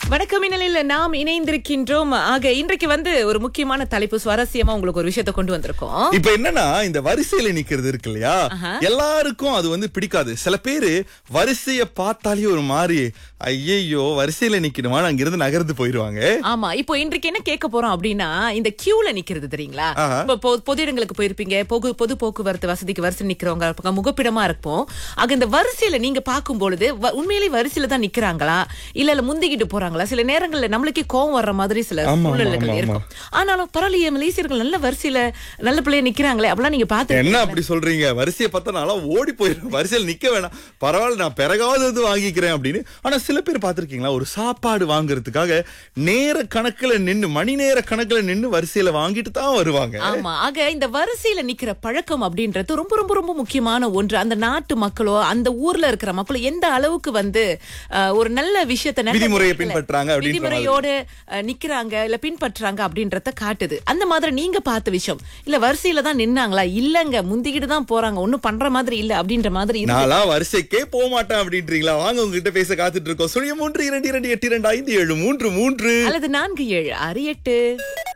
வணக்கம் இந்நிலையில் நாம் இணைந்திருக்கின்றோம் ஆக இன்றைக்கு வந்து ஒரு முக்கியமான தலைப்பு சுவாரஸ்யமா உங்களுக்கு ஒரு விஷயத்தை கொண்டு வந்திருக்கோம் இப்ப என்னன்னா இந்த வரிசையில நிக்கிறது இருக்கு இல்லையா எல்லாருக்கும் அது வந்து பிடிக்காது சில பேரு வரிசைய பார்த்தாலே ஒரு மாதிரி ஐயையோ வரிசையில நிக்கணுமா அங்கிருந்து நகர்ந்து போயிருவாங்க ஆமா இப்போ இன்றைக்கு என்ன கேட்க போறோம் அப்படின்னா இந்த கியூல நிக்கிறது தெரியுங்களா ஆஹா. இப்போ பொ- பொது இடங்களுக்கு போயிருப்பீங்க பொது பொது போக்குவரத்து வசதிக்கு வரிசை நிக்கிறவங்க இருப்பாங்க, முகப்பிடமா இருப்போம் ஆக இந்த வரிசையில நீங்க பார்க்கும் பொழுது வ- உண்மையிலேயே வரிசையில தான் நிக்கிறாங்களா இல்ல இல்ல முந்திக்கிட்டு போறாங்களா சில நேரங்கள்ல நம்மளுக்கே கோவம் வர்ற மாதிரி சில ஆமா, ஆமா, சூழ்நிலைகள் ஆமா, இருக்கும் ஆனாலும் பரவாயில்லையே மலேசியர்கள் நல்ல வரிசையில நல்ல பிள்ளைய நிக்கிறாங்களே அப்படிலாம் நீங்க பாத்து என்ன அப்படி சொல்றீங்க வரிசையை பார்த்தா நாளா ஓடி போயிடும் வரிசையில் நிக்க வேணாம் பரவாயில்ல நான் பிறகாவது வந்து வாங்கிக்கிறேன் அப்படின்னு ஆனா சில பேர் பார்த்திருக்கீங்களா ஒரு சாப்பாடு வாங்குறதுக்காக நேர கணக்குல நின்னு மணி நேர கணக்குல நின்னு வரிசையில வாங்கிட்டு தான் வருவாங்க ஆமா ஆக இந்த வரிசையில நிக்கிற பழக்கம் அப்படின்றது ரொம்ப ரொம்ப ரொம்ப முக்கியமான ஒன்று அந்த நாட்டு மக்களோ அந்த ஊர்ல இருக்கிற மக்களோ எந்த அளவுக்கு வந்து அஹ், ஒரு நல்ல விஷயத்தை நல்ல விதிமுறையை விஷயத்துல பின்பற்றுறாங்க அப்படின்ற மாதிரி. விதிமுறையோடு அஹ், நிக்கிறாங்க இல்ல பின்பற்றுறாங்க அப்படின்றத காட்டுது அந்த மாதிரி நீங்க பார்த்த விஷயம் இல்ல வரிசையில தான் நின்னாங்களா இல்லங்க முந்திக்கிட்டு தான் போறாங்க ஒண்ணும் பண்ற மாதிரி இல்ல அப்படின்ற மாதிரி இருக்கு. நான்லாம் வரிசைக்கே போக மாட்டேன் அப்படின்றீங்களா வாங்க உங்ககிட்ட பேச காத்துட்டு இருக்கோம் சுழிய மூன்று இரண்டு இரண்டு எட்டு இரண்டு ஐந்து ஏழு மூன்று மூன்று அல்லது நான்கு ஏழு ஆறு எட்டு